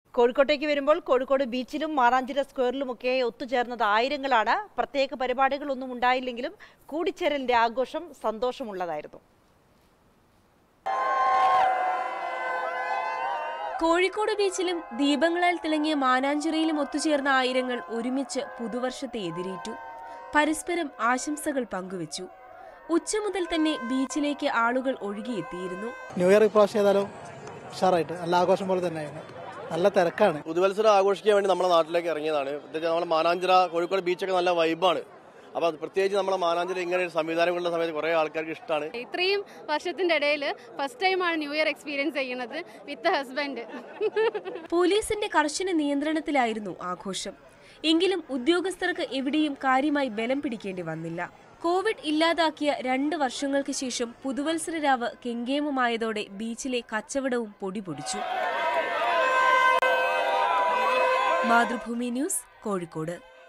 കോഴിക്കോട്ടേക്ക് വരുമ്പോൾ കോഴിക്കോട് ബീച്ചിലും മാറാഞ്ചിറ സ്ക്വയറിലുമൊക്കെ ഒത്തുചേർന്നത് ആയിരങ്ങളാണ് പ്രത്യേക പരിപാടികളൊന്നും ഉണ്ടായില്ലെങ്കിലും കൂടിച്ചേരലിന്റെ ആഘോഷം സന്തോഷമുള്ളതായിരുന്നു കോഴിക്കോട് ബീച്ചിലും ദീപങ്ങളാൽ തിളങ്ങിയ മാനാഞ്ചിറയിലും ഒത്തുചേർന്ന ആയിരങ്ങൾ ഒരുമിച്ച് പുതുവർഷത്തെ എതിരേറ്റു പരസ്പരം ആശംസകൾ പങ്കുവച്ചു ഉച്ച മുതൽ തന്നെ ബീച്ചിലേക്ക് ആളുകൾ ഒഴുകിയെത്തിയിരുന്നു ന്യൂ ഇയർ ഇപ്രാവശ്യം ഏതായാലും ഉഷാറായിട്ട് നല്ല ആഘോഷം പോലെ തന്നെയായിരുന്നു നല്ല തിരക്കാണ് പുതുവത്സരം ആഘോഷിക്കാൻ വേണ്ടി നമ്മുടെ നാട്ടിലേക്ക് ഇറങ്ങിയതാണ് പ്രത്യേകിച്ച് നമ്മുടെ മാനാഞ്ചിറ കോഴിക്കോട് ബീച്ചൊക്കെ നല്ല വൈബാണ് അപ്പൊ അത് പ്രത്യേകിച്ച് നമ്മുടെ മാനാഞ്ചിറ ഇങ്ങനെ ഒരു സംവിധാനം കൊണ്ട സമയത്ത് കുറെ ആൾക്കാർക്ക് ഇഷ്ടമാണ് ഇത്രയും വർഷത്തിന്റെ ഇടയിൽ ഫസ്റ്റ് ടൈമാണ് ന്യൂ ഇയർ എക്സ്പീരിയൻസ് ചെയ്യുന്നത് വിത്ത് ഹസ്ബൻഡ് പോലീസിന്റെ കർശന നിയന്ത്രണത്തിലായിരുന്നു ആഘോഷം എങ്കിലും ഉദ്യോഗസ്ഥർക്ക് എവിടെയും കാര്യമായി ബലം പിടിക്കേണ്ടി വന്നില്ല കോവിഡ് ഇല്ലാതാക്കിയ രണ്ട് വർഷങ്ങൾക്ക് ശേഷം പുതുവത്സര രാവ് കെങ്കേമമായതോടെ ബീച്ചിലെ കച്ചവടവും പൊടിപൊടിച്ചു മാതൃഭൂമി ന്യൂസ് കോഴിക്കോട്